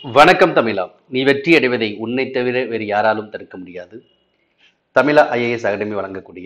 வணக்கம் தமிழா நீ வெற்றி அடைவதை உன்னை தவிர வேறு யாராலும் தடுக்க முடியாது தமிழா ஐஏஎஸ் அகாடமி வழங்கக்கூடிய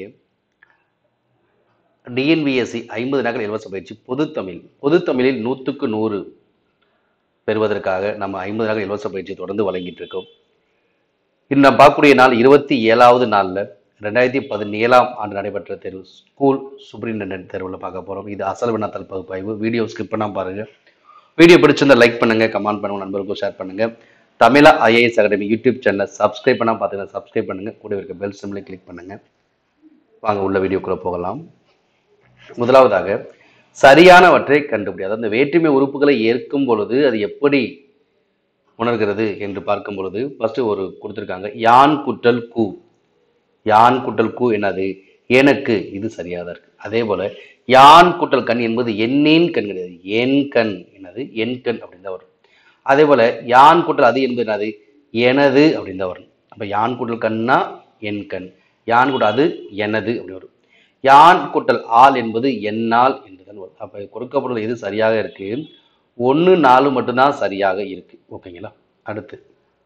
டிஎன்பிஎஸ்சி ஐம்பது நாட்கள் இலவச பயிற்சி பொதுத்தமிழ் பொதுத்தமிழில் நூற்றுக்கு நூறு பெறுவதற்காக நம்ம ஐம்பது நாட்கள் இலவச பயிற்சி தொடர்ந்து வழங்கிட்டு இருக்கோம் இன்று நாம் பார்க்கக்கூடிய நாள் இருபத்தி ஏழாவது நாளில் ரெண்டாயிரத்தி பதினேழாம் ஆண்டு நடைபெற்ற தேர்வு ஸ்கூல் சூப்பரிண்டென்டென்ட் தேர்வில் பார்க்க போகிறோம் இது அசல் வினாத்தல் பகுப்பாய்வு வீடியோ ஸ்கிப் பண்ணாம பாருங்கள் வீடியோ பிடிச்சிருந்தா லைக் பண்ணுங்க கமெண்ட் பண்ணுங்க நண்பர்களுக்கும் ஷேர் பண்ணுங்க தமிழா ஐஏஎஸ் அகாடமி யூடியூப் சேனலை சப்ஸ்கிரைப் பண்ணால் பார்த்தீங்கன்னா சப்ஸ்கிரைப் பண்ணுங்க கூட இருக்க பெல் சிம்லை கிளிக் பண்ணுங்க வாங்க உள்ள வீடியோக்குள்ள போகலாம் முதலாவதாக சரியானவற்றை கண்டுபிடி அதாவது இந்த வேற்றுமை உறுப்புகளை ஏற்கும் பொழுது அது எப்படி உணர்கிறது என்று பார்க்கும் பொழுது ஃபர்ஸ்ட் ஒரு கொடுத்துருக்காங்க யான் குட்டல் கூ யான் குட்டல் கூ என்னது எனக்கு இது சரியாக இருக்கு அதே போல யான் குட்டல் கண் என்பது எண்ணின் கண் கிடையாது என் கண் என்னது என் கண் அப்படின்னு தான் வரும் அதே போல யான் குட்டல் அது என்பது என்னது எனது அப்படின்னு தான் வரும் அப்ப யான் குட்டல் கண்ணா என் கண் யான் குட்டல் அது எனது அப்படி வரும் யான் குட்டல் ஆள் என்பது என்னால் என்றுதான் வரும் அப்ப கொடுக்கப்படுவது எது சரியாக இருக்கு ஒன்று நாலு மட்டும்தான் சரியாக இருக்கு ஓகேங்களா அடுத்து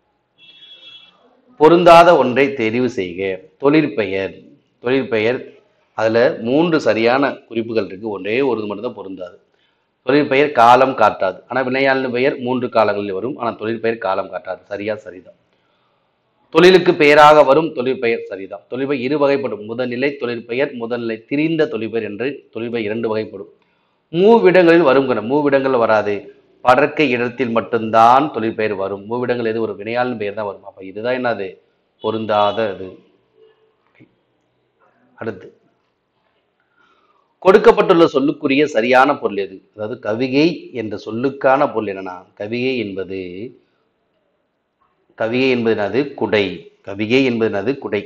பொருந்தாத ஒன்றை தெரிவு செய்க தொழிற்பெயர் தொழிற்பெயர் அதில் மூன்று சரியான குறிப்புகள் இருக்கு ஒன்றே ஒரு மட்டும்தான் பொருந்தாது தொழிற்பெயர் காலம் காட்டாது ஆனால் வினையாளின் பெயர் மூன்று காலங்களில் வரும் ஆனால் தொழிற்பெயர் காலம் காட்டாது சரியா சரிதான் தொழிலுக்கு பெயராக வரும் தொழிற்பெயர் சரிதான் தொழிற்பெயர் இரு வகைப்படும் முதல்நிலை தொழிற்பெயர் முதல்நிலை திரிந்த தொழிற்பெயர் என்று தொழிற்பெயர் இரண்டு வகைப்படும் மூவிடங்களில் வரும் கணம் மூவிடங்கள் வராது படற்கை இடத்தில் மட்டும்தான் தொழிற்பெயர் வரும் மூவிடங்கள் எது ஒரு வினையாளின் பெயர் தான் வரும் அப்ப இதுதான் என்னது பொருந்தாத இது அடுத்து கொடுக்கப்பட்டுள்ள சொல்லுக்குரிய சரியான பொருள் எது அதாவது கவிகை என்ற சொல்லுக்கான பொருள் என்னன்னா கவிகை என்பது கவிகை என்பது என்னது குடை கவிகை என்பது என்னது குடை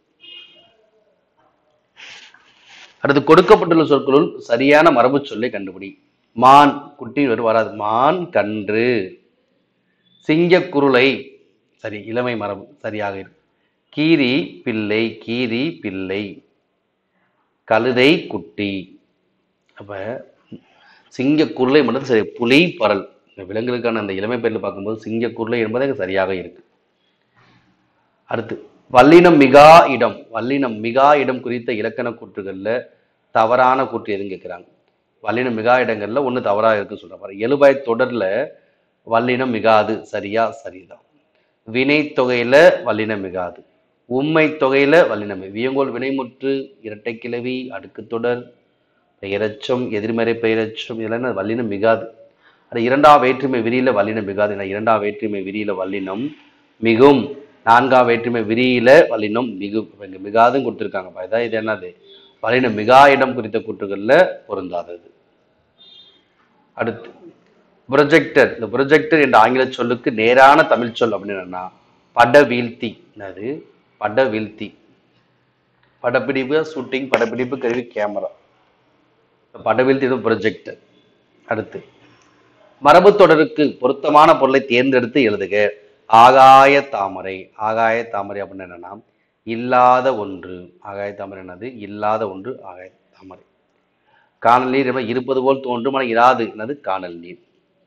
அடுத்து கொடுக்கப்பட்டுள்ள சொற்களுள் சரியான மரபு சொல்லை கண்டுபிடி மான் குட்டி வரும் வராது மான் கன்று சிங்கக்குருளை சரி இளமை மரபு சரியாக இருக்கு கீரி பிள்ளை கீரி பிள்ளை கழுதை குட்டி அப்ப சிங்கக்குருளை மட்டும் சரி புலி பரல் இந்த விலங்குகளுக்கான அந்த இளமை பெயரில் பார்க்கும்போது சிங்கக்குருளை என்பது அங்க சரியாக இருக்கு அடுத்து வல்லினம் மிகா இடம் வல்லினம் மிகா இடம் குறித்த இலக்கண கூற்றுகள்ல தவறான கூற்று எதுன்னு கேட்குறாங்க வல்லினம் மிகா இடங்கள்ல ஒண்ணு தவறா இருக்குன்னு சொல்றாங்க எழுபாய் தொடர்ல வல்லினம் மிகாது சரியா சரிதான் வினை தொகையில வல்லினம் மிகாது உண்மை தொகையில வல்லினம் மிகு. வியங்கோல் வினைமுற்று இரட்டை கிளவி அடுக்கு தொடர் பெயரச்சம் எதிர்மறை பெயரச்சம் இதெல்லாம் என்ன வல்லினம் மிகாது அது இரண்டாம் வேற்றுமை விரியில வல்லினம் மிகாது ஏன்னா இரண்டாம் வேற்றுமை விரியில வல்லினம் மிகும் நான்காம் வேற்றுமை விரியில வல்லினம் மிகும் இப்ப இங்க மிகாதுன்னு கொடுத்துருக்காங்க அப்ப இதான் இது என்னது வல்லினம் மிகா இடம் குறித்த கூற்றுகள்ல பொருந்தாதது அடுத்து ப்ரொஜெக்டர் இந்த ப்ரொஜெக்டர் என்ற ஆங்கில சொல்லுக்கு நேரான தமிழ் சொல் அப்படின்னு என்னன்னா பட வீழ்த்தி என்னது பட வீழ்த்தி படப்பிடிப்பு ஷூட்டிங் படப்பிடிப்பு கருவி கேமரா படவீழ்த்தி இது ப்ரொஜெக்டர் அடுத்து மரபு தொடருக்கு பொருத்தமான பொருளை தேர்ந்தெடுத்து எழுதுக ஆகாய தாமரை ஆகாய தாமரை அப்படின்னு என்னன்னா இல்லாத ஒன்று ஆகாய தாமரை என்னது இல்லாத ஒன்று ஆகாய தாமரை காணல் நீர் என்பது இருப்பது போல் தோன்றும் ஆனால் இராது என்னது காணல் நீர்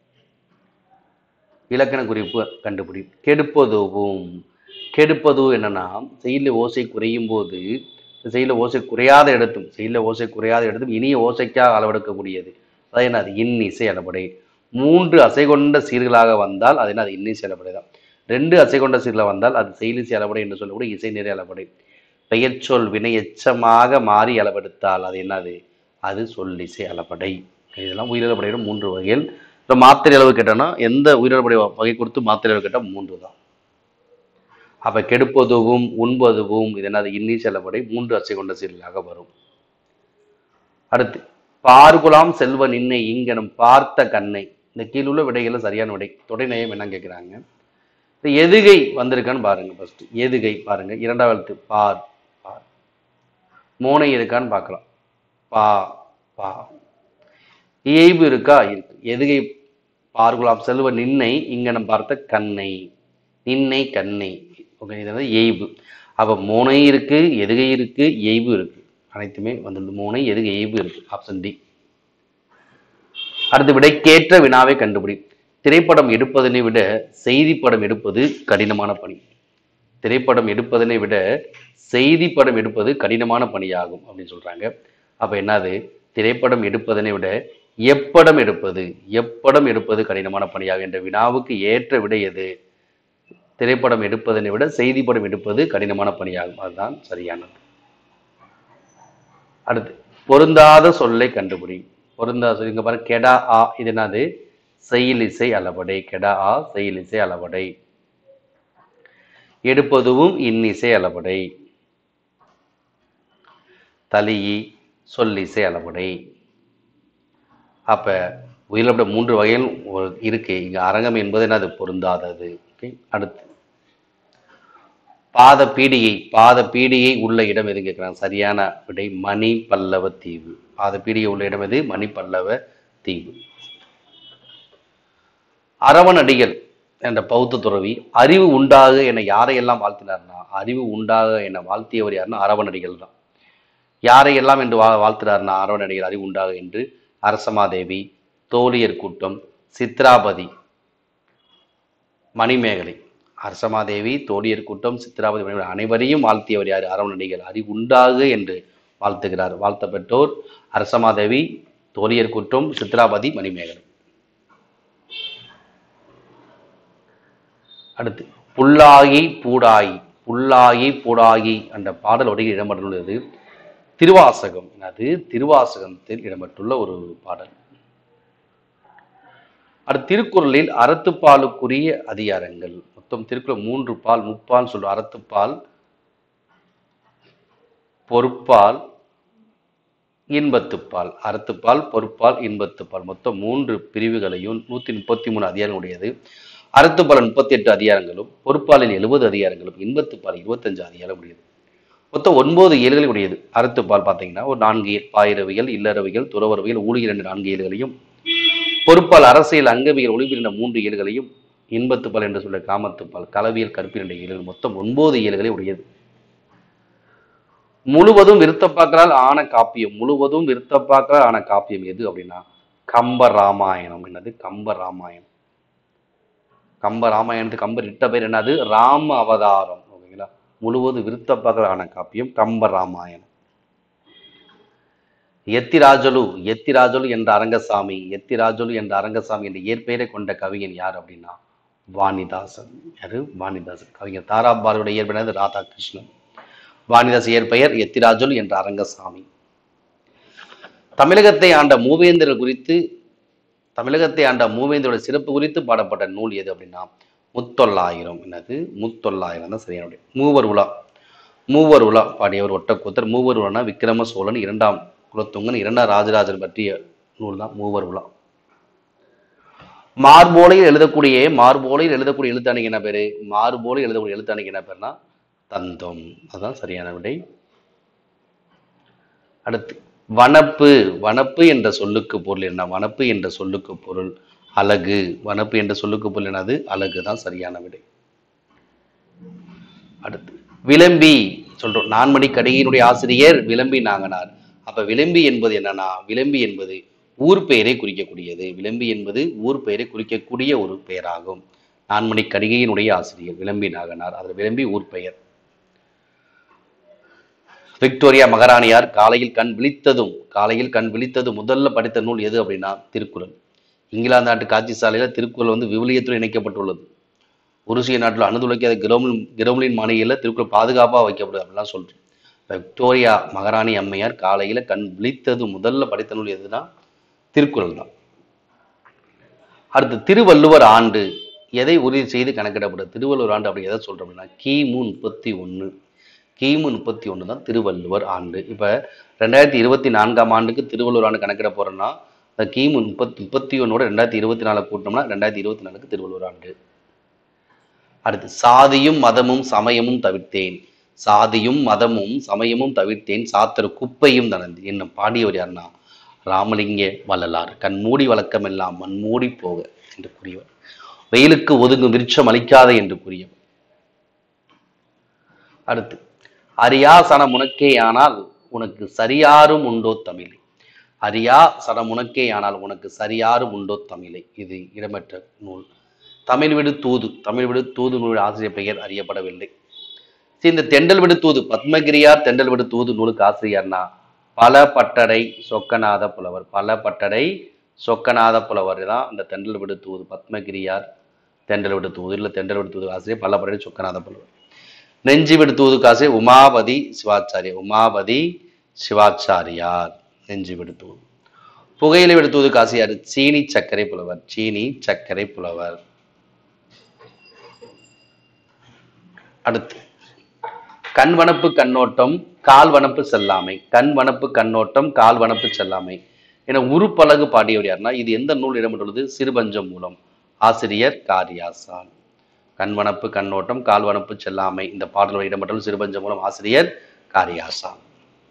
இலக்கண குறிப்பு கண்டுபிடி கெடுப்பதுவும் கெடுப்பது என்னன்னா செயல ஓசை குறையும் போது செயல ஓசை குறையாத இடத்தும் செயல ஓசை குறையாத இடத்தும் இனிய ஓசைக்காக அளவெடுக்கக்கூடியது அதாவது என்ன அது இன் இசை அளபடை மூன்று அசை கொண்ட சீர்களாக வந்தால் அது என்ன அது இன்னிசை அளபடை தான் ரெண்டு அசை கொண்ட சீர்களாக வந்தால் அது செயலிசை அளபடை என்று சொல்லக்கூடிய இசை நிறை அளபடை பெயர்ச்சொல் வினை எச்சமாக மாறி அளவெடுத்தால் அது என்னது அது சொல்லிசை அளபடை இதெல்லாம் உயிரிழப்படையோட மூன்று வகைகள் இப்போ மாத்திரை அளவு கேட்டோம்னா எந்த உயிரிழப்படை வகை கொடுத்து மாத்திரை அளவு கேட்டால் மூன்று தான் அப்ப கெடுப்பதுவும் உண்பதுவும் இது என்னது இன்னி செல்லப்படை மூன்று அசை கொண்ட சீர்களாக வரும் அடுத்து பார்குலாம் செல்வ நின்னை இங்கனம் பார்த்த கண்ணை இந்த கீழுள்ள விடைகள் சரியான விடை தொடை நயம் என்ன கேட்குறாங்க இந்த எதுகை வந்திருக்கான்னு பாருங்க ஃபர்ஸ்ட் எதுகை பாருங்க இரண்டாவது எழுத்து பார் பார் மோனை இருக்கான்னு பார்க்கலாம் பா பா இயைபு இருக்கா இருக்கு எதுகை பார்குலாம் செல்வ நின்னை இங்கனம் பார்த்த கண்ணை நின்னை கண்ணை ஓகே இது வந்து எய்பு அப்போ மோனை இருக்கு எதுகை இருக்கு எய்பு இருக்கு அனைத்துமே வந்துள்ளது மோனை எதுகை எய்பு இருக்கு ஆப்ஷன் டி அடுத்து விடைக்கேற்ற வினாவை கண்டுபிடி திரைப்படம் எடுப்பதனை விட செய்தி படம் எடுப்பது கடினமான பணி திரைப்படம் எடுப்பதனை விட செய்தி படம் எடுப்பது கடினமான பணியாகும் அப்படின்னு சொல்றாங்க அப்ப என்னது திரைப்படம் எடுப்பதனை விட எப்படம் எடுப்பது எப்படம் எடுப்பது கடினமான பணியாகும் என்ற வினாவுக்கு ஏற்ற விடை எது திரைப்படம் எடுப்பதனை விட செய்தி படம் எடுப்பது கடினமான பணியாகும் அதுதான் சரியானது அடுத்து பொருந்தாத சொல்லை கண்டுபிடி பொருந்தாத சொல் இங்க பாருங்க கெடா ஆ இது என்னது செயலிசை அளவடை கெடா ஆ செயலிசை அளவடை எடுப்பதுவும் இன்னிசை அளவடை தலியி சொல்லிசை அளவடை அப்ப உயிரிழப்பட மூன்று வகைகள் ஒரு- இருக்கு இங்க அரங்கம் என்பது என்னது பொருந்தாதது ஓகே அடுத்து பாத பீடிகை பாத பீடிகை உள்ள இடம் எது கேட்கிறாங்க சரியான விடை மணி பல்லவ தீவு பாத பீடிகை உள்ள இடம் எது மணி பல்லவ தீவு அரவணடிகள் என்ற பௌத்த துறவி அறிவு உண்டாக என யாரையெல்லாம் வாழ்த்தினார்னா அறிவு உண்டாக என வாழ்த்தியவர் யாருன்னா அரவணடிகள் தான் யாரையெல்லாம் என்று வா வாழ்த்துறாருன்னா அரவணடிகள் அறிவு உண்டாக என்று அரசமாதேவி தோழியர் கூட்டம் சித்ராபதி மணிமேகலை அரசமாதேவி தோழியர் கூட்டம் சித்ராபதி மணிமேகலை அனைவரையும் வாழ்த்தியவர் யார் அரவணடிகள் அறிவு உண்டாக என்று வாழ்த்துகிறார் வாழ்த்த பெற்றோர் அரசமாதேவி தோழியர் கூட்டம் சித்ராபதி மணிமேகலை அடுத்து புல்லாகி பூடாகி புல்லாகி பூடாகி என்ற பாடல் உடைய இடம்பெற்றுள்ளது திருவாசகம் அது திருவாசகத்தில் இடம்பெற்றுள்ள ஒரு பாடல் அடுத்து திருக்குறளில் அறத்துப்பாலுக்குரிய அதிகாரங்கள் மொத்தம் திருக்குறள் மூன்று பால் முப்பால் சொல்ற அறத்துப்பால் பொறுப்பால் இன்பத்துப்பால் அறத்துப்பால் பொறுப்பால் இன்பத்துப்பால் மொத்தம் மூன்று பிரிவுகளையும் நூத்தி முப்பத்தி மூணு அதிகாரம் உடையது அறத்துப்பால் முப்பத்தி எட்டு அதிகாரங்களும் பொறுப்பாலில் எழுபது அதிகாரங்களும் இன்பத்துப்பால் இருபத்தஞ்சு அதிகாரம் உடையது மொத்தம் ஒன்பது ஏழுகளை உடையது அறத்துப்பால் பார்த்தீங்கன்னா ஒரு நான்கு ஏழு, பாயிரவியல் இல்லறவியல் துறவரவியல் ஊழியர் என்ற நான்கு ஏழுகளையும் பொறுப்பால் அரசியல் அங்கவியல் ஒளிவியல் என்ற மூன்று ஏழுகளையும் இன்பத்துப்பால் என்று சொல்ல காமத்துப்பால் களவியல் கற்பியல் என்ற ஏழுகள் மொத்தம் ஒன்பது ஏழுகளை உடையது முழுவதும் விருத்தப்பாக்களால் ஆன காப்பியம் முழுவதும் விருத்தப்பாக்களால் ஆன காப்பியம் எது அப்படின்னா கம்ப ராமாயணம் என்னது கம்ப ராமாயணம் கம்ப ராமாயணத்துக்கு கம்பர் இட்ட பேர் என்னது ராம அவதாரம் ஓகேங்களா முழுவதும் விருத்தப்பாக்களால் ஆன காப்பியம் கம்ப ராமாயணம் எத்திராஜலு எத்திராஜலு என்ற அரங்கசாமி எத்திராஜலு என்ற அரங்கசாமி என்ற இயற்பெயரை கொண்ட கவிஞன் யார் அப்படின்னா வாணிதாசன் யாரு வாணிதாசன் கவிஞர் தாராபாலுடைய இயற்பெயர் என்னது ராதாகிருஷ்ணன் வாணிதாஸ் இயற்பெயர் எத்திராஜலு என்ற அரங்கசாமி தமிழகத்தை ஆண்ட மூவேந்தர்கள் குறித்து தமிழகத்தை ஆண்ட மூவேந்தரோட சிறப்பு குறித்து பாடப்பட்ட நூல் எது அப்படின்னா முத்தொள்ளாயிரம் என்னது முத்தொள்ளாயிரம் தான் சரியான விடை. மூவர் உலா மூவர் உலா பாடியவர் ஒட்டக்கூத்தர் மூவர் உலானா விக்ரம சோழன் இரண்டாம் குலத்துங்கன் இரண்டாம் ராஜராஜன் பற்றிய நூல் தான் மூவர் உலா மார்போலையில் எழுதக்கூடிய மார்போலையில் எழுதக்கூடிய எழுத்தாணிக்கு என்ன பேரு மார்போலையில் எழுதக்கூடிய எழுத்தாணிக்கு என்ன பேருனா தந்தம் அதுதான் சரியான விடை அடுத்து வனப்பு வனப்பு என்ற சொல்லுக்கு பொருள் என்ன வனப்பு என்ற சொல்லுக்கு பொருள் அழகு வனப்பு என்ற சொல்லுக்கு பொருள் என்னது அழகு தான் சரியான விடை அடுத்து விளம்பி சொல்றோம் நான்மணி கடிகையினுடைய ஆசிரியர் விளம்பி நாங்கனார் அப்ப விளம்பி என்பது என்னன்னா விளம்பி என்பது ஊர் பெயரை குறிக்கக்கூடியது விளம்பி என்பது ஊர் பெயரை குறிக்கக்கூடிய ஒரு பெயராகும் நான்மணி கடிகையினுடைய ஆசிரியர் விளம்பி நாகனார் அதில் விளம்பி ஊர் பெயர் விக்டோரியா மகாராணியார் காலையில் கண் விழித்ததும் காலையில் கண் விழித்ததும் முதல்ல படித்த நூல் எது அப்படின்னா திருக்குறள் இங்கிலாந்து நாட்டு காட்சி சாலையில திருக்குறள் வந்து விவிலியத்துடன் இணைக்கப்பட்டுள்ளது உருசிய நாட்டில் அணுதுளைக்காத கிரோமின் கிரோம்லின் மாளிகையில் திருக்குறள் பாதுகாப்பாக வைக்கப்படுது அப்படிலாம் சொல்றோம் விக்டோரியா மகாராணி அம்மையார் காலையில கண் விழித்தது முதல்ல படித்த நூல் எதுனா திருக்குறள் தான் அடுத்து திருவள்ளுவர் ஆண்டு எதை உறுதி செய்து கணக்கிடப்படுது திருவள்ளுவர் ஆண்டு அப்படி எதை சொல்றோம் அப்படின்னா கிமு முப்பத்தி ஒன்று கிமு முப்பத்தி ஒன்று தான் திருவள்ளுவர் ஆண்டு இப்போ ரெண்டாயிரத்தி இருபத்தி நான்காம் ஆண்டுக்கு திருவள்ளுவர் ஆண்டு கணக்கிட போறோம்னா அந்த கிமு முப்பத்தி முப்பத்தி ஒன்னோட ரெண்டாயிரத்தி இருபத்தி நாலு கூட்டோம்னா ரெண்டாயிரத்தி இருபத்தி நாலுக்கு திருவள்ளுவர் ஆண்டு அடுத்து சாதியும் மதமும் சமயமும் தவிர்த்தேன் சாதியும் மதமும் சமயமும் தவிர்த்தேன் சாத்திர குப்பையும் தனது என்ன பாடியவர் யாருன்னா ராமலிங்க வள்ளலார் கண் மூடி வழக்கமெல்லாம் மண் மூடி போக என்று கூறியவர் வெயிலுக்கு ஒதுங்கும் விருட்சம் அளிக்காத என்று கூறியவர் அடுத்து அறியா சனம் உனக்கே ஆனால் உனக்கு சரியாரும் உண்டோ தமிழ் அறியா சடம் உனக்கே ஆனால் உனக்கு சரியாரும் உண்டோ தமிழை இது இடம்பெற்ற நூல் தமிழ் விடு தூது தமிழ் விடு தூது நூல் ஆசிரியர் பெயர் அறியப்படவில்லை சரி, இந்த தெண்டல் விடு தூது பத்மகிரியார் தெண்டல் விடு தூது நூலுக்கு ஆசிரியர்னா பல பட்டடை சொக்கநாத புலவர் பல பட்டடை சொக்கநாத புலவர் தான் இந்த தெண்டல் விடு தூது பத்மகிரியார் தெண்டல் விடு தூது இல்லை தெண்டல் விடு தூது ஆசிரியர் பல பட்டடை சொக்கநாத புலவர் நெஞ்சி விடு தூது ஆசிரியர் உமாபதி சிவாச்சாரியார் உமாபதி சிவாச்சாரியார் நெஞ்சி விடு தூது புகையிலை விடு தூது ஆசிரியர் சீனி சர்க்கரை புலவர் சீனி சர்க்கரை புலவர் அடுத்து கண் வனப்பு கண்ணோட்டம் கால் வனப்பு செல்லாமை கண் வனப்பு கண்ணோட்டம் கால் வனப்பு செல்லாமை என உருப்பலகு பாடியவர் யாருன்னா இது எந்த நூல் இடம்பெற்றுள்ளது சிறுபஞ்சம் மூலம் ஆசிரியர் காரியாசான் கண் வனப்பு கண்ணோட்டம் கால் வனப்பு செல்லாமை இந்த பாடல்கள் இடம்பெற்றுள்ள சிறுபஞ்சம் மூலம் ஆசிரியர் காரியாசான்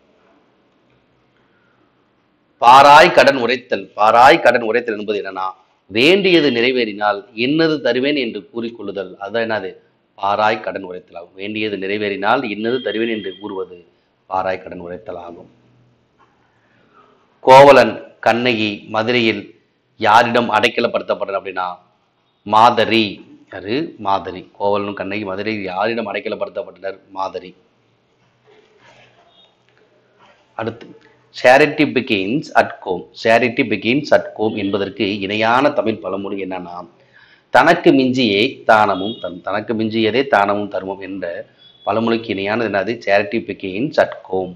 பாராய் கடன் உரைத்தல் பாராய் கடன் உரைத்தல் என்பது என்னன்னா வேண்டியது நிறைவேறினால் இன்னது தருவேன் என்று கூறிக்கொள்ளுதல் அதான் என்னது பாராய் கடன் உரைத்தல் ஆகும் வேண்டியது நிறைவேறினால் இன்னது தருவேன் என்று கூறுவது பாராய் கடன் உரைத்தல் ஆகும் கோவலன் கண்ணகி மதுரையில் யாரிடம் அடைக்கலப்படுத்தப்பட்டனர் அப்படின்னா மாதரி யாரு மாதரி கோவலனும் கண்ணகி மதுரையில் யாரிடம் அடைக்கலப்படுத்தப்பட்டனர் மாதரி அடுத்து charity begins at home charity begins at home என்பதற்கு இணையான தமிழ் பழமொழி என்னன்னா தனக்கு மிஞ்சியே தானமும் தரும் தனக்கு மிஞ்சியதே தானமும் தருமம் என்ற பழமொழிக்கு இணையானது என்னது சேரிட்டி பிகின்ஸ் அட் கோம்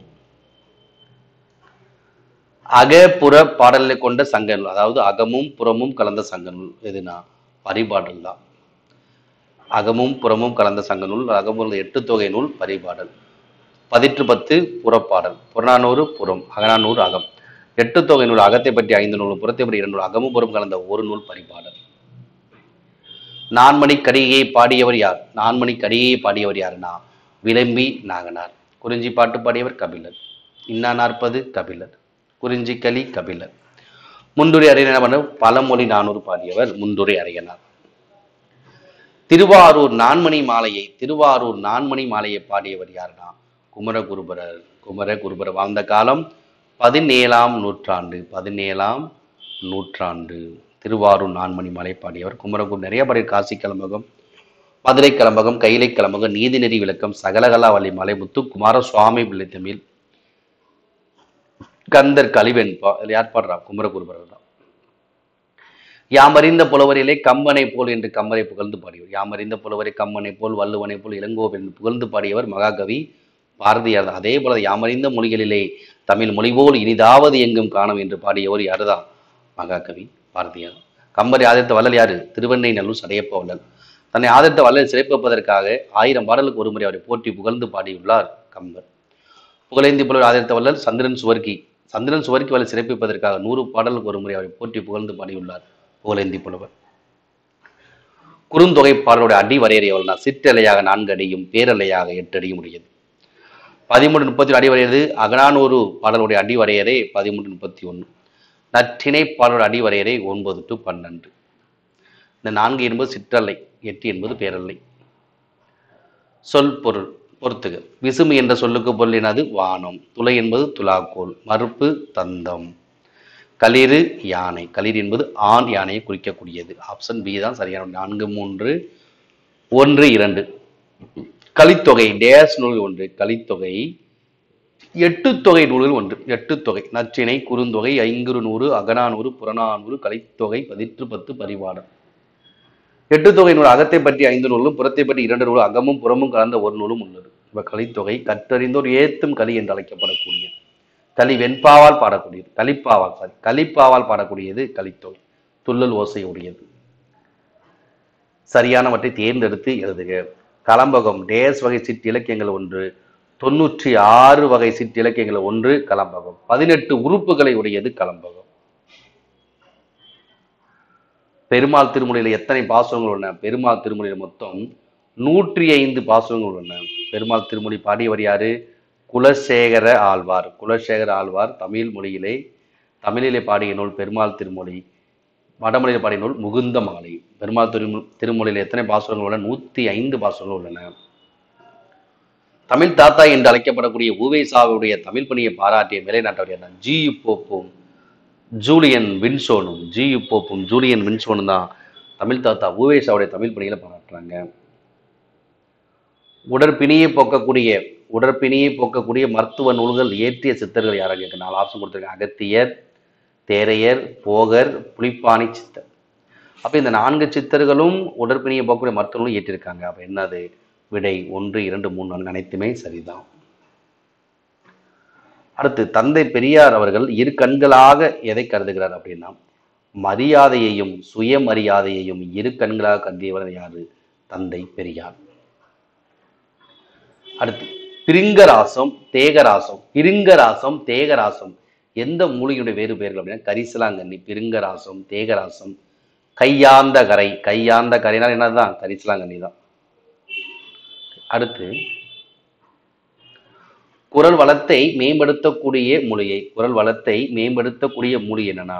அகப்புற பாடலை கொண்ட சங்க நூல் அதாவது அகமும் புறமும் கலந்த சங்க நூல் எதுனா பரிபாடல் தான் அகமும் புறமும் கலந்த சங்க நூல் அகமும் எட்டு தொகை நூல் பரிபாடல் பதிற்று பத்து புறப்பாடல் புறநானூறு புறம் அகநானூறு அகம் எட்டு தொகை நூல் அகத்தை பற்றி ஐந்து நூல் புறத்தை பற்றி இரண்டு நூல் அகமும் புறம் கலந்த ஒரு நூல் பரிபாடல் நான்மணி கடிகையை பாடியவர் யார் நான்மணி கடிகையை பாடியவர் யாருன்னா விளம்பி நாகனார் குறிஞ்சி பாட்டு பாடியவர் கபிலர் இன்னா நாற்பது கபிலர் குறிஞ்சிக்களி கபிலர் முந்துரை அரியனார் பழமொழி நானூறு பாடியவர் முந்துரை அரியனார் திருவாரூர் நான்மணி மாலையை திருவாரூர் நான்மணி மாலையை பாடியவர் யாருன்னா குமரகுருபரர் குமரகுருபரர் வாழ்ந்த காலம் பதினேழாம் நூற்றாண்டு பதினேழாம் நூற்றாண்டு திருவாரூர் நான்மணி மாலை பாடியவர் குமரகுரு நிறைய பாடிய காசி கலம்பகம் மதுரை கலம்பகம் கைலை கலம்பகம் நீதிநெறி விளக்கம் சகலகலா வள்ளிமலை முத்துக்குமார சுவாமி பிள்ளை தமிழ் கந்தர் கலிவெண் பா இதுல யார் பாடுறா குமரகுருபரர் தான் யாமறிந்த புலவரிலே கம்பனை போல் என்று கம்பனை புகழ்ந்து பாடியவர் யாமறிந்த புலவரை கம்பனை போல் வள்ளுவனை போல் இளங்கோவன் என்று புகழ்ந்து பாடியவர் மகாகவி பாரதியார் தான் அதே போல யாமறிந்த மொழிகளிலே தமிழ் மொழி போல் இனிதாவது எங்கும் காணும் என்று பாடியவர் யாருதான் மகாகவி பாரதியார் கம்பரை ஆதரித்த வள்ளல் யாரு திருவெண்ணை நல்லூர் சடையப்ப வள்ளல் தன்னை ஆதரித்த வள்ளல் சிறைப்பிப்பதற்காக ஆயிரம் பாடலுக்கு ஒருமுறை அவரை போற்றி புகழ்ந்து பாடியுள்ளார் கம்பர் புகழேந்தி புலவர் ஆதரித்த வள்ளல் சந்திரன் சுவர்க்கி சந்திரன் சுவர்க்கி வள்ளல் சிறப்பிப்பதற்காக நூறு பாடலுக்கு ஒருமுறை அவரை போற்றி புகழ்ந்து பாடியுள்ளார் புகழேந்தி புலவர் குறுந்தொகை பாடலுடைய அடி வரையறை எவ்வளவுனா சிற்றலையாக நான்கு அடியும் பேரலையாக எட்டு அடியும் உடையது பதிமூன்று முப்பத்தி அடி வரையது அகனானூறு பாடலுடைய அடி வரையறை பதிமூன்று முப்பத்தி ஒன்று நற்றிணை பாடலுடைய அடி வரையறை ஒன்பது டு பன்னெண்டு இந்த நான்கு என்பது சிற்றலை எட்டு என்பது பேரலை சொல் பொருள் பொறுத்துக விசுமி என்ற சொல்லுக்கு பொருள் என்னது வானம் துளை என்பது துலாக்கோல் மறுப்பு தந்தம் களிறு யானை களிறு என்பது ஆண் யானையை குறிக்கக்கூடியது ஆப்ஷன் பி தான் சரியான விடை. நான்கு மூன்று ஒன்று இரண்டு கலித்தொகை டேஸ் நூல் ஒன்று கலித்தொகை எட்டு தொகை நூல்கள் ஒன்று எட்டு தொகை நற்றிணை குறுந்தொகை ஐங்குறு நூறு அகநானூறு புறநானூறு கலித்தொகை பதிற்று பத்து பரிவாடம் எட்டு தொகை நூல் அகத்தை பற்றி ஐந்து நூலும் புறத்தை பற்றி இரண்டு நூலும் அகமும் புறமும் கலந்த ஒரு நூலும் உள்ளது இப்ப கலித்தொகை கற்றறிந்தோர் ஏத்தும் கலி என்று அழைக்கப்படக்கூடியது களி வெண்பாவால் பாடக்கூடியது கலிப்பாவால் சாரி கலிப்பாவால் பாடக்கூடியது கலித்தொகை துள்ளல் ஓசை உடையது சரியானவற்றை தேர்ந்தெடுத்து எழுதுக கலம்பகம் டேஸ் வகை சிற்றிலக்கியங்கள் ஒன்று தொண்ணூற்றி ஆறு வகை சிற்றிலக்கியங்கள் ஒன்று கலம்பகம் பதினெட்டு உறுப்புகளை உடையது கலம்பகம் பெருமாள் திருமொழியில் எத்தனை பாசுரங்கள் உள்ளன பெருமாள் திருமொழியில் மொத்தம் நூற்றி ஐந்து பாசுரங்கள் உள்ளன பெருமாள் திருமொழி பாடியவர் யாரு குலசேகர ஆழ்வார் குலசேகர ஆழ்வார் தமிழ் மொழியிலே தமிழிலே பாடிய நூல் பெருமாள் திருமொழி வடமொழியில் பாடிய நூல் முகுந்த மாலை பெருமாள் திரு திருமொழியில் எத்தனை பாசுரங்கள் உள்ளன நூற்றி ஐந்து பாசுரங்கள் உள்ளன தமிழ் தாத்தா என்று அழைக்கப்படக்கூடிய ஊவேசாவுடைய தமிழ் பணியை பாராட்டிய நிலைநாட்டவர் யார் ஜி போப்பும் ஜூலியன் வின்சோனும் ஜி யு போப்பும் ஜூலியன் வின்சோனும் தான் தமிழ் தாத்தா உவேசாவுடைய தமிழ் பணிகளை பாராட்டுறாங்க உடற்பிணியை போக்கக்கூடிய உடற்பிணியை போக்கக்கூடிய மருத்துவ நூல்கள் இயற்றிய சித்தர்கள் யாராக கேட்க நாலு ஆப்ஷன் கொடுத்துருக்கேன் அகத்தியர் தேரையர் போகர் புலிப்பாணி சித்தர் அப்ப இந்த நான்கு சித்தர்களும் உடற்பிணியை போக்கக்கூடிய மருத்துவ நூல் இயற்றியிருக்காங்க அப்ப என்னது விடை ஒன்று இரண்டு மூணு நான்கு அனைத்துமே சரிதான் அடுத்து தந்தை பெரியார் அவர்கள் இரு கண்களாக எதை கருதுகிறார் அப்படின்னா மரியாதையையும் சுயமரியாதையையும் இரு கண்களாக கருதியவர் யாரு தந்தை பெரியார் அடுத்து பிருங்கராசம் தேகராசம் பிருங்கராசம் தேகராசம் எந்த மூலிகையுடைய வேறு பெயர்கள் அப்படின்னா கரிசலாங்கண்ணி பிருங்கராசம் தேகராசம் கையாந்த கரை கையாந்த கரைனா என்னதுதான் கரிசலாங்கண்ணி தான் அடுத்து குரல் வளத்தை மேம்படுத்தக்கூடிய மூலிகை குரல் வளத்தை மேம்படுத்தக்கூடிய மூலிகை என்னன்னா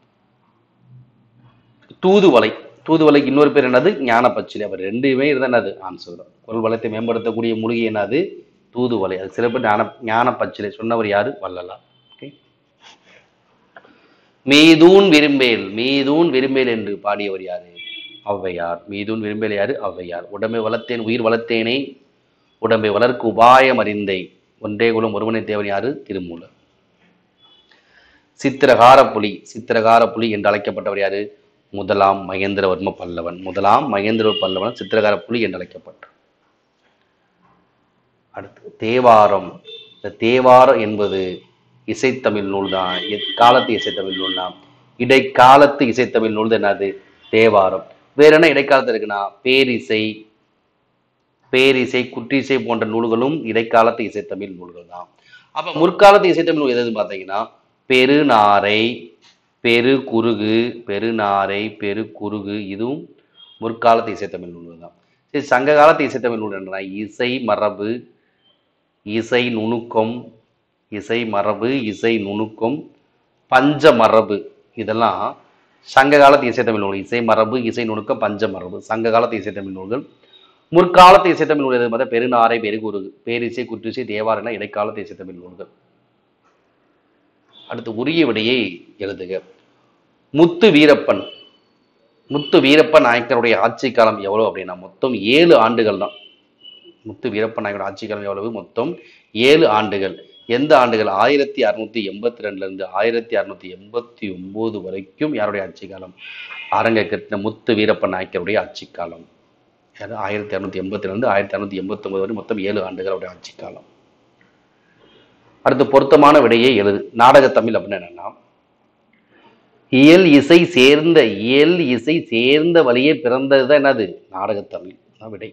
தூதுவளை தூதுவளைக்கு இன்னொரு பேர் என்னது ஞானப்பச்சிலை அப்ப ரெண்டுமே இருந்தா என்னது ஆன்சர் தான் குரல் வளத்தை மேம்படுத்தக்கூடிய மூலிகை என்னது தூதுவளை அது சில பேர் ஞான ஞானப்பச்சிலை சொன்னவர் யாரு வள்ளலார் ஓகே மீதூன் விரும்பேல் மீதூன் விரும்பேல் என்று பாடியவர் யாரு ஔவையார் மீதூன் விரும்பேல் யாரு ஔவையார் உடம்பை வளர்த்தேன் உயிர் வளர்த்தேனே உடம்பை வளர்க்கு உபாயம் அறிந்தை ஒன்றே குலம் ஒருவனை தேவன் யாரு திருமூலர் சித்திரகார புலி சித்திரகார புலி என்று அழைக்கப்பட்டவர் யாரு முதலாம் மகேந்திரவர்ம பல்லவன் முதலாம் மகேந்திர பல்லவன் சித்திரகார புலி என்று அழைக்கப்பட்டார் அடுத்து தேவாரம் இந்த தேவாரம் என்பது இசைத்தமிழ் நூல் தான் எக்காலத்து இசைத்தமிழ் நூல் தான் இடைக்காலத்து இசைத்தமிழ் நூல் தான் என்னது தேவாரம் வேற என்ன இடைக்காலத்து இருக்குன்னா பேரிசை பேரிசை குற்றிசை போன்ற நூல்களும் இடைக்காலத்து இசைத்தமிழ் நூல்கள் தான் அப்ப முற்காலத்து இசைத்தமிழ் நூல் எதுன்னு பார்த்தீங்கன்னா பெருநாரை பெரு குறுகு பெருநாரை பெரு குறுகு இதுவும் முற்காலத்து இசைத்தமிழ் நூல்கள் தான் சரி சங்க காலத்து இசைத்தமிழ் நூல் என்னன்னா இசை மரபு இசை நுணுக்கம் இசை மரபு இசை நுணுக்கம் பஞ்ச மரபு இதெல்லாம் சங்க காலத்து இசைத்தமிழ் நூல் இசை மரபு இசை நுணுக்கம் பஞ்ச மரபு சங்க காலத்து இசைத்தமிழ் நூல்கள் முற்காலத்து இசைத்தமிழ் நூல் எது பார்த்தா பெருநாரை பெருகுருகு பேரிசை குற்றிசை தேவாரன இடைக்காலத்து இசைத்தமிழ் நூல்கள் அடுத்து உரிய விடையை எழுதுக முத்து வீரப்பன் முத்து வீரப்ப நாயக்கருடைய ஆட்சி காலம் எவ்வளவு அப்படின்னா மொத்தம் ஏழு ஆண்டுகள் தான் முத்து வீரப்ப நாயக்கரோட ஆட்சி காலம் எவ்வளவு மொத்தம் ஏழு ஆண்டுகள் எந்த ஆண்டுகள் ஆயிரத்தி அறுநூத்தி எண்பத்தி ரெண்டுல இருந்து ஆயிரத்தி அறுநூத்தி எண்பத்தி ஒன்பது வரைக்கும் யாருடைய ஆட்சி காலம் அரங்க கட்டின முத்து வீரப்ப நாயக்கருடைய ஆட்சி காலம் யாரு ஆயிரத்தி அறுநூத்தி எண்பத்தி ரெண்டு ஆயிரத்தி அறுநூத்தி எண்பத்தி ஒன்பது வரை மொத்தம் ஏழு ஆண்டுகளுடைய ஆட்சி காலம் அடுத்து பொருத்தமான விடையை எழுது நாடகத்தமிழ் அப்படின்னு என்னன்னா இயல் இசை சேர்ந்த இயல் இசை சேர்ந்த வழியே பிறந்தது தான் என்னது நாடகத்தமிழ் தான் விடை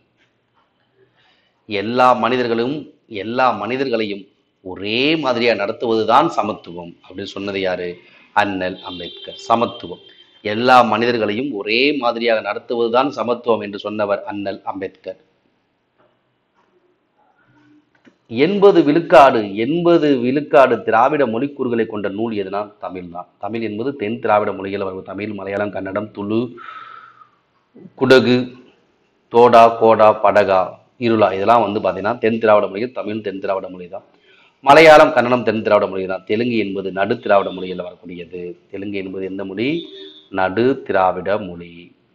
எல்லா மனிதர்களும் எல்லா மனிதர்களையும் ஒரே மாதிரியா நடத்துவதுதான் சமத்துவம் அப்படின்னு சொன்னது யாரு அண்ணல் அம்பேத்கர் சமத்துவம் எல்லா மனிதர்களையும் ஒரே மாதிரியாக நடத்துவதுதான் சமத்துவம் என்று சொன்னவர் அண்ணல் அம்பேத்கர் எண்பது விழுக்காடு எண்பது விழுக்காடு திராவிட மொழிக்கூறுகளை கொண்ட நூல் எதுனா தமிழ் தான் தமிழ் என்பது தென் திராவிட மொழிகள் வரும் தமிழ் மலையாளம் கன்னடம் துளு குடகு தோடா கோடா படகா இருளா இதெல்லாம் வந்து பார்த்தீங்கன்னா தென் திராவிட மொழிகள் தமிழ் தென் திராவிட மொழி தான் மலையாளம் கன்னடம் தென் திராவிட மொழி தான் தெலுங்கு என்பது நடு திராவிட மொழியில் வரக்கூடியது தெலுங்கு என்பது எந்த மொழி நடு திராவிட மொழி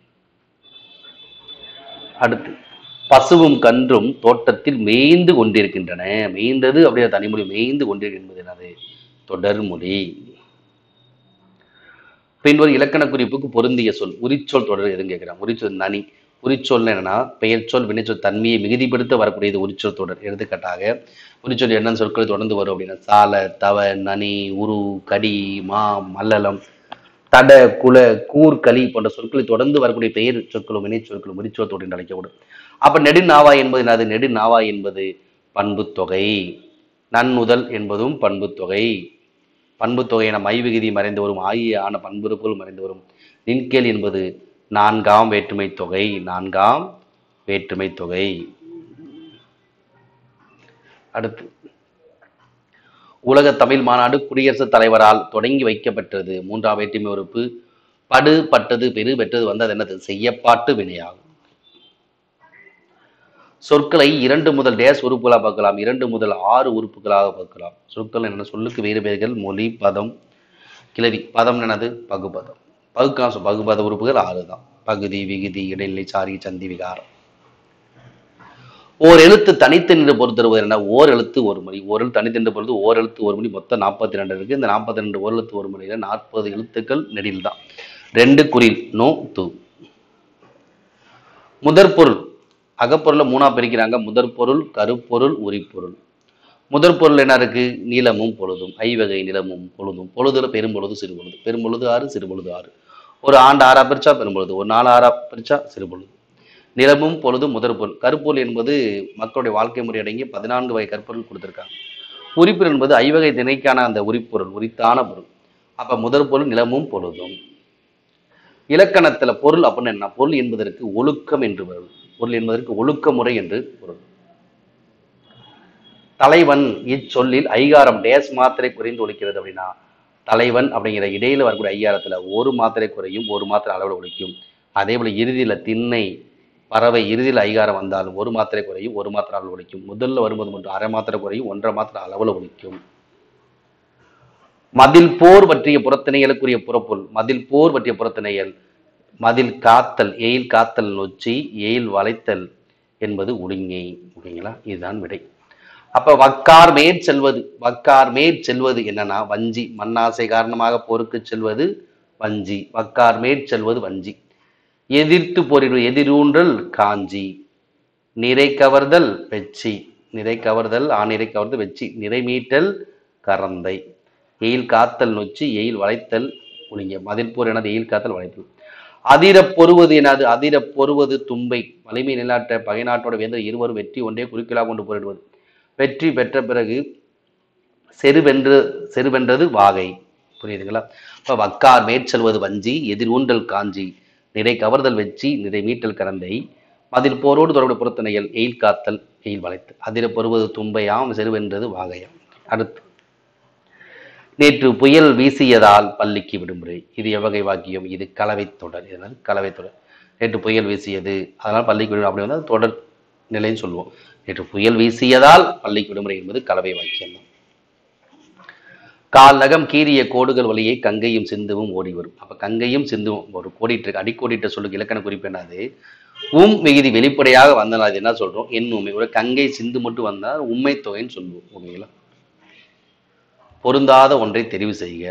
அடுத்து பசுவும் கன்றும் தோட்டத்தில் மேய்ந்து கொண்டிருக்கின்றன மேய்ந்தது அப்படியே தனிமொழி மேய்ந்து கொண்டிருக்கின்றது என்னது தொடர்மொழி பின்வரும் இலக்கண குறிப்புக்கு பொருந்திய சொல் உரிச்சொல் தொடர் எதுன்னு கேட்கிறேன் உரிச்சொல் நனி உரிச்சொல் என்னன்னா பெயர்ச்சொல் வினைச்சொல் தன்மையை மிகுதிப்படுத்த வரக்கூடியது உரிச்சொல் தொடர் எடுத்துக்காட்டாக உரிச்சொல் என்னென்ன சொற்கள் தொடர்ந்து வரும் அப்படின்னா சால தவ நனி உரு கடி மா மல்லலம் தட குல கூர் களி போன்ற சொற்களை தொடர்ந்து வரக்கூடிய பெயர் சொற்களும் வினை சொற்களும் உரிச்சொல் தொடர் என்று அழைக்கப்படும் அப்ப நெடுநாவா என்பது என்னது நெடுநாவா என்பது பண்புத் தொகை நன்னுதல் என்பதும் பண்புத் தொகை பண்புத் தொகை என மை விகுதி மறைந்து வரும் ஆகிய ஆன பண்புறுப்புகள் மறைந்து வரும் நின்கேல் என்பது நான்காம் வேற்றுமை தொகை நான்காம் வேற்றுமை தொகை அடுத்து உலக தமிழ் மாநாடு குடியரசுத் தலைவரால் தொடங்கி வைக்கப்பட்டது மூன்றாம் வேற்றுமை உறுப்பு படு பட்டது பெரு பெற்றது வந்தது என்னது செய்யப்பாட்டு வினையாகும் சொற்களை இரண்டு முதல் டேஸ் உறுப்புகளாக பார்க்கலாம் இரண்டு முதல் ஆறு உறுப்புகளாக பார்க்கலாம் சொற்கள் என்ன சொல்லுக்கு வேறு பெயர்கள் மொழி பதம் கிளவி பதம் என்னது பகுபதம் பகுக்காசம் பகுபத உறுப்புகள் ஆறு தான் பகுதி விகுதி இடைநிலை சாரி சந்தி விகாரம் ஓர் எழுத்து தனித்து நின்று பொறுத்தருவது என்ன ஓர் எழுத்து ஒரு மொழி ஒரு எழுத்து தனித்து நின்று பொறுத்து ஓர் எழுத்து ஒரு மொழி மொத்தம் நாற்பத்தி ரெண்டு இருக்கு இந்த நாற்பத்தி ரெண்டு ஒரு எழுத்து ஒரு மொழியில நாற்பது எழுத்துக்கள் நெடில் தான் ரெண்டு குறில் நோ து முதற் பொருள் அகப்பொருளை மூணா பிரிக்கிறாங்க முதற் பொருள் கருப்பொருள் உரிப்பொருள் முதற் பொருள் என்ன இருக்கு நீளமும் பொழுதும் ஐவகை நிலமும் பொழுதும் பொழுதுல பெரும்பொழுது சிறுபொழுது பெரும்பொழுது ஆறு சிறுபொழுது ஆறு ஒரு ஆண்டு ஆறா பிரிச்சா பெரும்பொழுது ஒரு நாலு ஆறா பிரிச்சா சிறுபொழுது நிலமும் பொழுதும் முதற் பொருள் கருப்பொருள் என்பது மக்களுடைய வாழ்க்கை முறை அடங்கி பதினான்கு வகை கருப்பொருள் கொடுத்திருக்காங்க உரிப்பொருள் என்பது ஐவகை திணைக்கான அந்த உரிப்பொருள் உரித்தான பொருள் அப்ப முதற் பொருள் நிலமும் பொழுதும் இலக்கணத்துல பொருள் அப்படின்னு என்ன பொருள் என்பதற்கு ஒழுக்கம் என்று வரும் பொருள் என்பதற்கு ஒழுக்க முறை என்று பொருள் தலைவன் இச்சொல்லில் ஐகாரம் டேஸ் மாத்திரை குறைந்து ஒழிக்கிறது அப்படின்னா தலைவன் அப்படிங்கிற இடையில வரக்கூடிய ஐகாரத்துல ஒரு மாத்திரை குறையும் ஒரு மாத்திரை அளவில் ஒழிக்கும் அதே போல இறுதியில திண்ணை பறவை இறுதியில் ஐகாரம் வந்தாலும் ஒரு மாத்திரை குறையும் ஒரு மாத்திரை அளவில் ஒழிக்கும் முதல்ல வரும்போது மட்டும் அரை மாத்திரை குறையும் ஒன்றரை மாத்திரை அளவில் ஒழிக்கும் மதில் போர் பற்றிய புறத்திணைகளுக்குரிய புறப்பொருள் மதில் போர் பற்றிய புறத்திணைகள் மதில் காத்தல் எயில் காத்தல் நொச்சி எயில் வளைத்தல் என்பது ஒழுங்கை ஓகேங்களா இதுதான் விடை அப்ப வக்கார் மேற் செல்வது வக்கார் மேற் செல்வது என்னன்னா வஞ்சி மண்ணாசை காரணமாக போருக்கு செல்வது வஞ்சி வக்கார் மேற் செல்வது வஞ்சி எதிர்த்து போரிடுவது எதிரூன்றல் காஞ்சி நிறை கவர்தல் வெச்சி நிறை கவர்தல் ஆநிறை கவர்தல் வெச்சி நிறை மீட்டல் கரந்தை எயில் காத்தல் நொச்சி எயில் வளைத்தல் ஒளிங்க மதில்போர் எனது எயில் காத்தல் வளைத்தல் அதிரப் பொறுவது எனது அதிரப் பொறுவது தும்பை வலிமை நிலாட்ட பகை நாட்டோட வேந்தர் இருவரும் வெற்றி ஒன்றே குறிக்கலாக கொண்டு போரிடுவது வெற்றி பெற்ற பிறகு செருவென்று செருவென்றது வாகை புரியுதுங்களா இப்ப வக்கார் மேற்செல்வது வஞ்சி எதிர் ஊன்றல் காஞ்சி நிறை கவர்தல் வெச்சி நிறை மீட்டல் கரந்தை மதில் போரோடு தொடர்புடைய புறத்திணைகள் எயில் காத்தல் எயில் வளைத்து அதிர பொறுவது தும்பையாம் செருவென்றது வாகையாம் அடுத்து நேற்று புயல் வீசியதால் பள்ளிக்கு விடுமுறை இது எவ்வகை வாக்கியம் இது கலவை தொடர் இதனால் கலவை தொடர் நேற்று புயல் வீசியது அதனால் பள்ளிக்கு விடுமுறை அப்படி வந்து தொடர் நிலைன்னு சொல்லுவோம் நேற்று புயல் வீசியதால் பள்ளிக்கு விடுமுறை என்பது கலவை வாக்கியம் தான் கால் நகம் கீறிய கோடுகள் வழியே கங்கையும் சிந்துவும் ஓடி வரும் அப்ப கங்கையும் சிந்துவும் ஒரு கோடிட்டு அடிக்கோடிட்ட சொல்லுக்கு இலக்கண குறிப்பு என்னது உம் விகுதி வெளிப்படையாக வந்தனால் அது என்ன சொல்றோம் என் உண்மை ஒரு கங்கை சிந்து மட்டும் வந்தால் உண்மை தொகைன்னு சொல்லுவோம் ஓகேங்களா பொருந்தாத ஒன்றை தெரிவு செய்க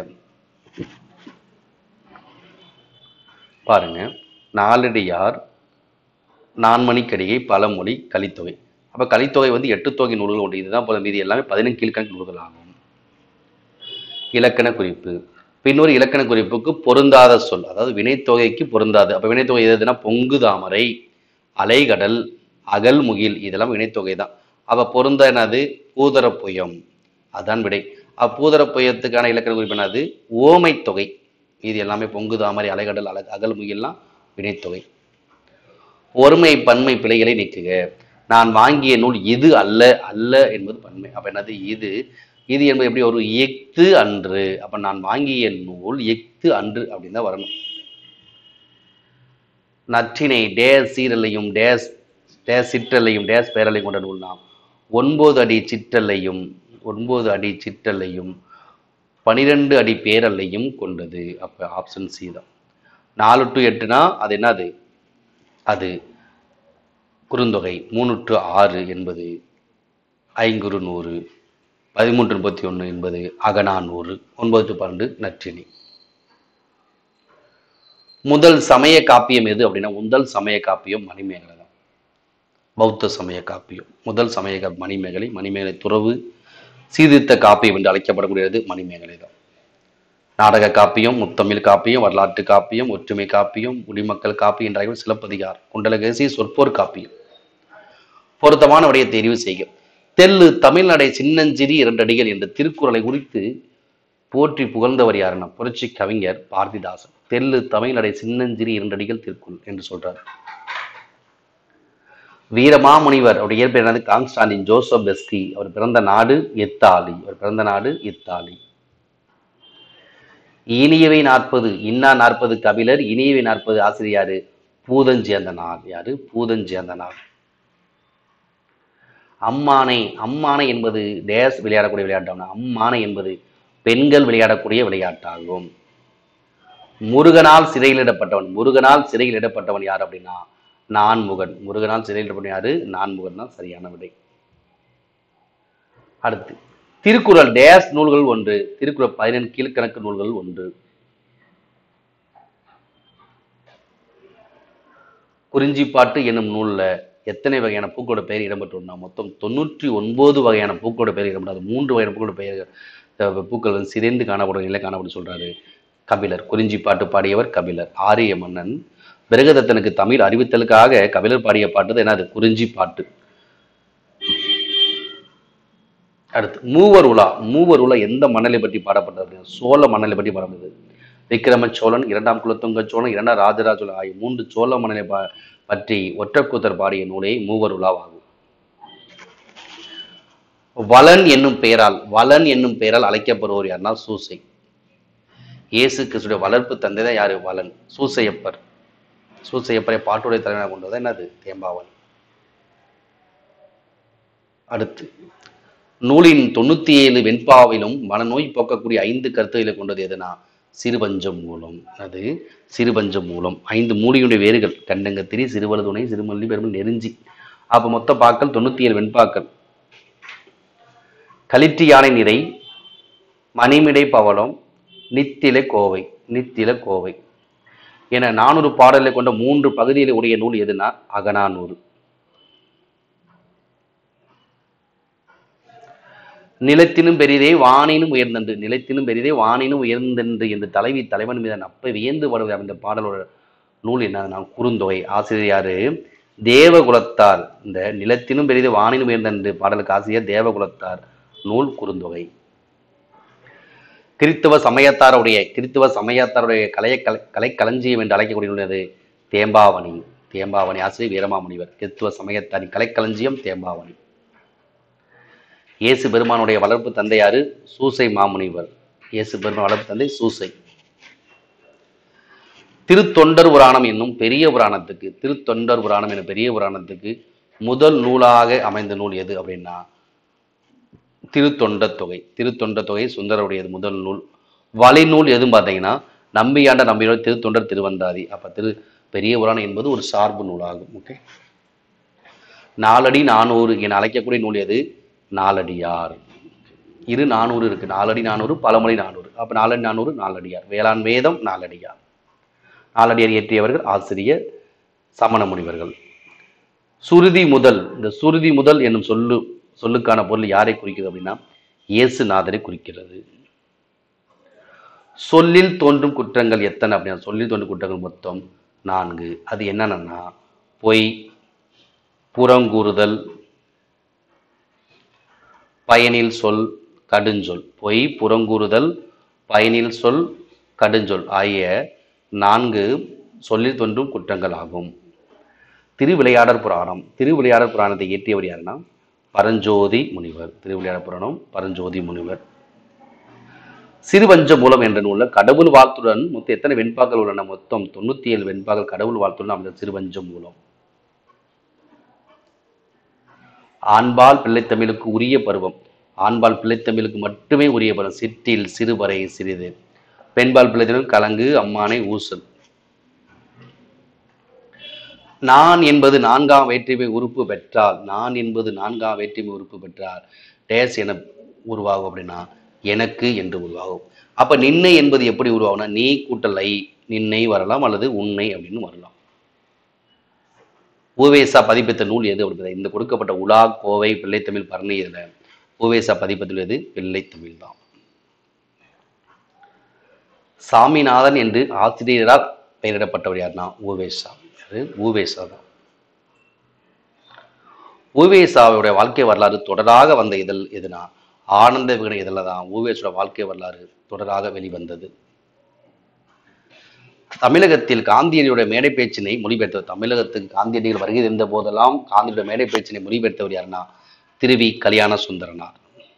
பாருங்க நாலடியார் நான்மணிக்கடிகை பழமொழி கலித்தொகை அப்ப கலித்தொகை வந்து எட்டு தொகை நூல்கள் உண்டு இதுதான் போல மீதி எல்லாமே பதினெண் கீழ்கணக்கு நூல்கள் ஆகும் இலக்கண குறிப்பு பின்னொரு இலக்கண குறிப்புக்கு பொருந்தாத சொல் அதாவது வினைத்தொகைக்கு பொருந்தாது அப்ப வினைத்தொகை எதுனா பொங்கு தாமரை அலைகடல் அகல் முகில் இதெல்லாம் வினைத்தொகை தான் அப்ப பொருந்த என்னது பூதரப்புயம் அதான் விடை அப்பூதரப்புயத்துக்கான இலக்கண குறிப்பு என்னது ஓமை தொகை இது எல்லாமே பொங்கு தாமரை அலைகடல் அல அகல் முகில்லாம் வினைத்தொகை ஒருமை பன்மை பிழைகளை நீக்குக நான் வாங்கிய நூல் இது அல்ல அல்ல என்பது பன்மை அப்ப என்னது இது இது என்பது எப்படி ஒரு எஃது அன்று அப்ப நான் வாங்கிய நூல் எஃது அன்று அப்படின்னு தான் வரணும் நற்றினை டேஸ் சீரலையும் டேஸ் டேஸ் சிற்றலையும் டேஸ் பேரலையும் கொண்ட நூல் நாம் ஒன்பது அடி சிற்றலையும் ஒன்பது அடி சிற்றலையும் பனிரெண்டு அடி பேரலையும் கொண்டது அப்ப ஆப்ஷன் சி தான் நாலு டு எட்டுனா அது என்னது அது குறுந்தொகை மூணு டு ஆறு என்பது ஐங்குறு நூறு பதிமூன்று முப்பத்தி ஒன்று என்பது அகனா நூறு ஒன்பது டு பன்னெண்டு நற்றினி முதல் சமய காப்பியம் எது அப்படின்னா முதல் சமய காப்பியம் மணிமேகலை தான் பௌத்த சமய காப்பியம் முதல் சமய கா- மணிமேகலை மணிமேகலை துறவு சீர்திருத்த காப்பியம் என்று அழைக்கப்படக்கூடியது மணிமேகலை தான் நாடக காப்பியம் முத்தமிழ் காப்பியம் வரலாற்று காப்பியம் ஒற்றுமை காப்பியம் குடிமக்கள் காப்பியம் என்ற சிலப்பதிகாரம் குண்டலகேசி சொற்போர் காப்பியம் பொருத்தமான விடையை தெரிவு செய்க தெல்லு தமிழ்நடை சின்னஞ்சிறி இரண்டடிகள் என்ற திருக்குறளை குறித்து போற்றி புகழ்ந்தவர் யாருன்னா புரட்சி கவிஞர் பாரதிதாசன் தெல்லு தமிழ்நடை சின்னஞ்சிறி இரண்டடிகள் திருக்குறள் என்று சொல்றார் வீரமாமுனிவர் அவருடைய இயற்பெயர் என்னது கான்ஸ்டாண்டின் ஜோசப் பெஸ்கி அவர் பிறந்த நாடு இத்தாலி அவர் பிறந்த நாடு இத்தாலி இனியவை நாற்பது இன்னா நாற்பது கபிலர் இனியவை நாற்பது ஆசிரியாரு பூதஞ்சேந்தனார் யாரு பூதஞ்சேந்தனார் அம்மானை அம்மானை என்பது டேஸ் விளையாடக்கூடிய விளையாட்டு அம்மானை என்பது பெண்கள் விளையாடக்கூடிய விளையாட்டாகும் முருகனால் சிறையிலிடப்பட்டவன் முருகனால் சிறையிலிடப்பட்டவன் யார் அப்படின்னா நான்முகன் முருகனால் சிறையிலிடப்பட்டவன் யாரு நான்முகன் தான் சரியான விடை அடுத்து திருக்குறள் டேஸ் நூல்கள் ஒன்று திருக்குறள் பதினெண் கீழ்கணக்கு நூல்கள் ஒன்று குறிஞ்சிப்பாட்டு என்னும் நூல்ல எத்தனை வகையான பூக்களோட பெயர் இடம்பெற்றுள்ளன மொத்தம் தொண்ணூற்றி ஒன்பது வகையான பூக்களோட பெயர் இடம்பெற்றது மூன்று வகையான பூக்களோட பெயர் அஹ், பூக்கள் வந்து சிதைந்து காணப்படும் நிலை காணப்படும் சொல்றாரு கபிலர் குறிஞ்சிப்பாட்டு பாடியவர் கபிலர் ஆரிய மன்னன் பிரகதத்தனுக்கு தமிழ் அறிவித்தலுக்காக கபிலர் பாடிய பாட்டு தான் என்னது குறிஞ்சி பாட்டு அடுத்து மூவர் உலா மூவர் உலா எந்த மன்னலை பற்றி பாடப்பட்டது அப்படின்னா சோழ மன்னலை பற்றி பாடப்பட்டது விக்ரம சோழன் இரண்டாம் குலத்துங்க சோழன் இரண்டாம் ராஜராஜ சோழன் ஆகிய மூன்று சோழ மன்னலை பா பற்றி ஒற்றக்கூத்தர் பாடிய நூலே மூவர் உலாவாகும் வளன் என்னும் பெயரால் வளன் என்னும் பெயரால் அழைக்கப்படுவோர் யாருன்னா சூசை இயேசு கிறிஸ்துடைய வளர்ப்பு தந்தை தான் யாரு வளன் சூசையப்பர் சூசையப்பரை பாட்டுடைய தலைவனாக கொண்டது என்னது தேம்பாவன் அடுத்து நூலின் தொண்ணூத்தி ஏழு வெண்பாவிலும் மனநோய் போக்கக்கூடிய ஐந்து கருத்துக்களை கொண்டது எதுனா சிறுபஞ்சம் மூலம் அது சிறுபஞ்சம் மூலம் ஐந்து மூலியுடைய வேர்கள் கண்டங்கத்திரி சிறுவலதுணை சிறுமல்லி பெருமல் நெருஞ்சி அப்ப மொத்த பாக்கள் தொண்ணூத்தி ஏழு வெண்பாக்கள் களிற்று யானை நிறை மணிமிடை பவளம் நித்தில கோவை நித்தில கோவை என நானூறு பாடலை கொண்ட மூன்று பகுதிகளை உடைய நூல் எதுனா அகனானூறு நிலத்தினும் பெரிதே வானினும் உயர்ந்தன்று நிலத்தினும் பெரிதே வானினும் உயர்ந்தன்று என்று தலைவி தலைவன் மீது அப்ப வியந்து வருவது அந்த பாடலோட நூல் என்ன குறுந்தொகை ஆசிரியர் யாரு தேவகுலத்தார் இந்த நிலத்தினும் பெரிதே வானினும் உயர்ந்தன்று பாடலுக்கு ஆசிரியர் தேவகுலத்தார் நூல் குறுந்தொகை கிறித்துவ சமயத்தாருடைய கிறித்துவ சமயத்தாருடைய கலைய கலை கலைக்களஞ்சியம் என்று அழைக்கக்கூடியது தேம்பாவணி தேம்பாவணி ஆசிரியர் வீரமாமுனிவர் கிறித்துவ சமயத்தாரின் கலைக்களஞ்சியம் தேம்பாவணி இயேசு பெருமானுடைய வளர்ப்பு தந்தையாரு சூசை மாமுனிவர் இயேசு பெருமான் வளர்ப்பு தந்தை சூசை திருத்தொண்டர் புராணம் என்னும் பெரிய புராணத்துக்கு திருத்தொண்டர் புராணம் என்னும் பெரிய புராணத்துக்கு முதல் நூலாக அமைந்த நூல் எது அப்படின்னா திருத்தொண்ட தொகை திருத்தொண்ட தொகை சுந்தரருடையது முதல் நூல் வழிநூல் எதுவும் பார்த்தீங்கன்னா நம்பியாண்ட நம்பியோட திருத்தொண்டர் திருவந்தாதி அப்ப திரு பெரிய புராணம் என்பது ஒரு சார்பு நூலாகும் ஓகே நாலடி நானூறு என அழைக்கக்கூடிய நூல் எது நாலடியார் இரு நானூறு இருக்கு நாலடி நானூறு பழமொழி நானூறு அப்ப நாலடி நானூறு நாலடியார் வேளாண் வேதம் நாலடியார் நாலடியார் இயற்றியவர்கள் ஆசிரியர் சமண முனிவர்கள் சுருதி முதல் இந்த சுருதி முதல் என்னும் சொல்லு சொல்லுக்கான பொருள் யாரை குறிக்கிறது அப்படின்னா இயேசுநாதரை குறிக்கிறது சொல்லில் தோன்றும் குற்றங்கள் எத்தனை அப்படின்னா சொல்லில் தோன்றும் குற்றங்கள் மொத்தம் நான்கு அது என்னென்னா பொய் புறங்கூறுதல் பயனில் சொல் கடுஞ்சொல் பொய் புறங்கூறுதல் பயனில் சொல் கடுஞ்சொல் ஆகிய நான்கு சொல்லில் தோன்றும் குற்றங்கள் ஆகும் திருவிளையாடற் புராணம் திருவிளையாடற் புராணத்தை இயற்றியவர் யாருன்னா பரஞ்சோதி முனிவர் திருவிளையாடற் புராணம் பரஞ்சோதி முனிவர் சிறுவஞ்ச மூலம் என்ற நூலில் கடவுள் வாழ்த்துடன் மொத்தம் எத்தனை வெண்பாக்கள் உள்ளன மொத்தம் தொண்ணூத்தி ஏழு வெண்பாக்கள் கடவுள் வாழ்த்துடன் அமைந்த சிறுவஞ்ச மூலம் ஆண்பால் பிள்ளைத்தமிழுக்கு உரிய பருவம் ஆண்பால் பிள்ளைத்தமிழுக்கு மட்டுமே உரிய பருவம் சிற்றில் சிறுவரை சிறிது பெண்பால் பிள்ளைத்தமிழ் கலங்கு அம்மானை ஊசல் நான் என்பது நான்காம் வேற்றுமை உறுப்பு பெற்றால் நான் என்பது நான்காம் வேற்றுமை உறுப்பு பெற்றால் டேஸ் என உருவாகும் அப்படின்னா எனக்கு என்று உருவாகும் அப்ப நின்னை என்பது எப்படி உருவாகும்னா நீ கூட்டல் ஐ நின்னை வரலாம் அல்லது உன்னை அப்படின்னு வரலாம் ஊவேசா பதிப்பித்த நூல் எது அப்படிங்கிறது இந்த கொடுக்கப்பட்ட உலா கோவை பிள்ளைத்தமிழ் பரணி இதுல ஊவேசா பதிப்பத்தில் எது பிள்ளைத்தமிழ் தான் சாமிநாதன் என்று ஆசிரியரால் பெயரிடப்பட்டவர் யாருன்னா ஊவேசா அது ஊவேசா தான் ஊவேசாவுடைய வாழ்க்கை வரலாறு தொடராக வந்த இதழ் எதுனா ஆனந்த விகட இதழில் தான் ஊவேசோட வாழ்க்கை வரலாறு தொடராக வெளிவந்தது தமிழகத்தில் காந்தியடியோட மேடை பேச்சினை மொழிபெயர்த்தவர் தமிழகத்துக்கு காந்தியடிகள் வருகை இருந்த போதெல்லாம் காந்தியோட மேடை பேச்சினை மொழிபெயர்த்தவர் யாருன்னா திருவி கல்யாண சுந்தரனார்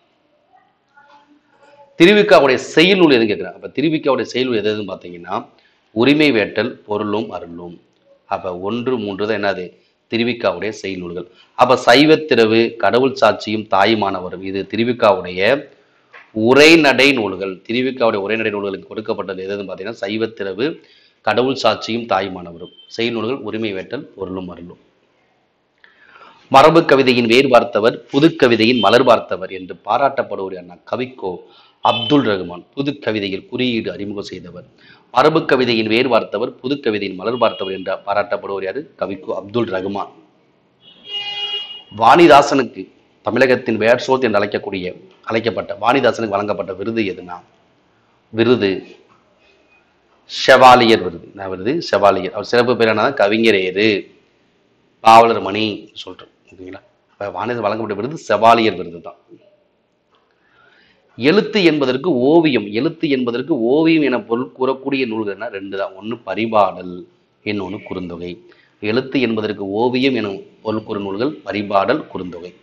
திருவிக்காவுடைய செயல் நூல் எதுன்னு கேட்குறேன் அப்போ திருவிக்காவுடைய செயல் நூல் எது எதுன்னு பார்த்தீங்கன்னா உரிமை வேட்டல் பொருளும் அருளும் அப்போ ஒன்று மூன்று தான் என்னது திருவிக்காவுடைய செயல் நூல்கள் அப்போ சைவத்திரவு கடவுள் சாட்சியும் தாயுமானவரும் இது திருவிக்காவுடைய உரைநடை நூல்கள் திருவிக்காவுடைய உரைநடை நூல்களுக்கு கொடுக்கப்பட்டது எதுன்னு பார்த்தீங்கன்னா சைவத்திரவு கடவுள் சாட்சியும் தாய்மானவரும் செய் நூல்கள் உரிமை வேட்டல் பொருளும் அருளும் மரபு கவிதையின் வேர் பார்த்தவர் புது கவிதையின் மலர் பார்த்தவர் என்று பாராட்டப்படுவர் அண்ணா கவிக்கோ அப்துல் ரஹ்மான் புது கவிதையில் குறியீடு அறிமுகம் செய்தவர் மரபு கவிதையின் வேர் பார்த்தவர் புது கவிதையின் மலர் பார்த்தவர் என்று பாராட்டப்படுவர் யாரு கவிக்கோ அப்துல் ரஹ்மான் வாணிதாசனுக்கு தமிழகத்தின் வேர்சோத் என்று அழைக்கக்கூடிய அழைக்கப்பட்ட வாணிதாசனுக்கு வழங்கப்பட்ட விருது எதுனா விருது ஷெவாலியர் விருது என்ன விருது ஷெவாலியர் அவர் சிறப்பு பேர் என்ன கவிஞரேறு பாவலர் மணி சொல்றோம் ஓகேங்களா அப்ப வாணிதாசன் வழங்கப்பட்ட விருது செவாலியர் விருது தான் எழுத்து என்பதற்கு ஓவியம் எழுத்து என்பதற்கு ஓவியம் என பொருள் கூறக்கூடிய நூல்கள்னா ரெண்டு தான் ஒன்று பரிபாடல் இன்னொன்று குறுந்தொகை எழுத்து என்பதற்கு ஓவியம் எனும் பொருள் கூறும் நூல்கள் பரிபாடல் குறுந்தொகை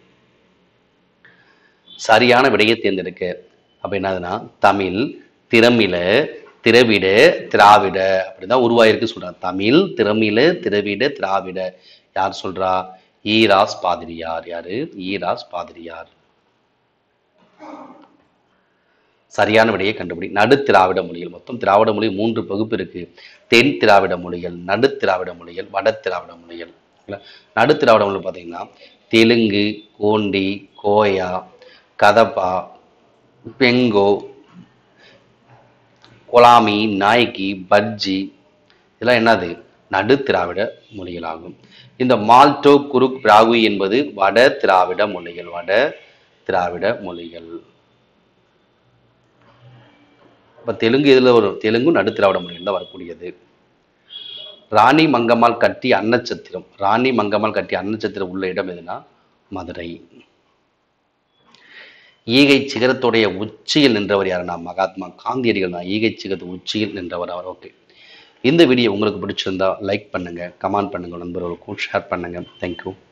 சரியான விடையை தேர்ந்தெடுக்க அப்ப என்னதுன்னா தமிழ் திறமில திரவிட திராவிட அப்படிதான் உருவாயிருக்கு சொல்றாங்க தமிழ் திறமில திரவிட திராவிட யார் சொல்றா ஈராஸ் பாதிரியார் யாரு ஈராஸ் பாதிரியார் சரியான விடையை கண்டுபிடி நடு திராவிட மொழிகள் மொத்தம் திராவிட மொழி மூன்று பகுப்பு இருக்கு தென் திராவிட மொழிகள் நடு திராவிட மொழிகள் வட திராவிட மொழிகள் ஓகேங்களா? நடு திராவிட மொழி பார்த்தீங்கன்னா தெலுங்கு கோண்டி கோயா கதப்பா பெங்கோ கொலாமி நாய்க்கி பஜ்ஜி இதெல்லாம் என்னது நடு திராவிட மொழிகளாகும் இந்த மால்டோ குருக் பிராகு என்பது வட திராவிட மொழிகள் வட திராவிட மொழிகள் இப்ப தெலுங்கு இதுல வரும் தெலுங்கு நடு திராவிட மொழிகள் தான் வரக்கூடியது ராணி மங்கம்மாள் கட்டிய அன்னச்சத்திரம் ராணி மங்கம்மாள் கட்டிய அன்னச்சத்திரம் உள்ள இடம் எதுனா மதுரை ஈகை சிகரத்துடைய உச்சியில் நின்றவர் யாருன்னா மகாத்மா காந்தியடிகள் தான் ஈகை சிகரத்து உச்சியில் நின்றவர் அவர் ஓகே இந்த வீடியோ உங்களுக்கு பிடிச்சிருந்தா லைக் பண்ணுங்க கமெண்ட் பண்ணுங்க நண்பர்களுக்கும் ஷேர் பண்ணுங்க தேங்க்யூ